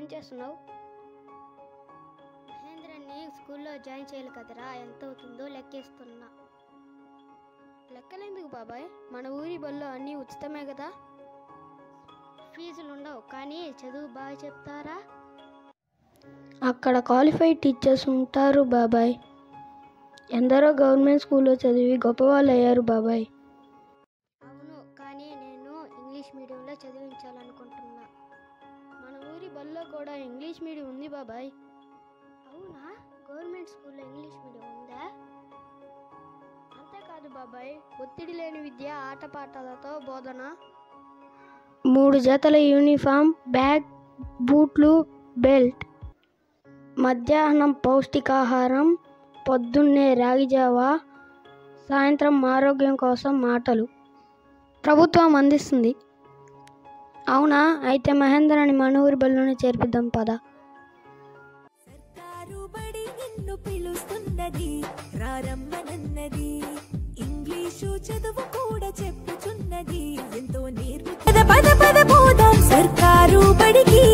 ఏం చేస్తున్నావు మహేంద్రని స్కూల్లో జాయిన్ చేయాలి కదరా ఎంత అవుతుందో లెక్కేస్తున్నా లెక్కలేందుకు బాబాయ్ మన ఊరి బల్లో అన్నీ ఉచితమే కదా ఫీజులు ఉండవు కానీ చదువు బాగా చెప్తారా అక్కడ క్వాలిఫైడ్ టీచర్స్ ఉంటారు బాబాయ్ ఎందరో గవర్నమెంట్ స్కూల్లో చదివి గొప్పవాళ్ళు అయ్యారు బాబాయ్ అవును కానీ నేను ఇంగ్లీష్ మీడియంలో చదివించాలనుకుంటున్నా మన ఊరి బల్లో కూడా ఇంగ్లీష్ మీడియం ఉంది బాబాయ్ అవునా గవర్నమెంట్ స్కూల్లో ఇంగ్లీష్ మీడియం ఉందా అంతేకాదు బాబాయ్ ఒత్తిడి లేని విద్య ఆటపాటలతో బోధన మూడు జతల యూనిఫామ్ బ్యాగ్ బూట్లు బెల్ట్ మధ్యాహ్నం పౌష్టికాహారం పొద్దున్నే రాగిజావా సాయంత్రం ఆరోగ్యం కోసం మాటలు ప్రభుత్వం అందిస్తుంది అవునా అయితే మహేంద్రని మన ఊరి బల్లోనే చేర్పిద్దాం పద సర్కారు బడి నిన్ను పిలుస్తున్నది రారమ్మనన్నది ఇంగ్లీషు చదువు కూడా చెప్పుచున్నది ఎంతో నేర్పు పద పద పద పోదాం సర్కారు బడికి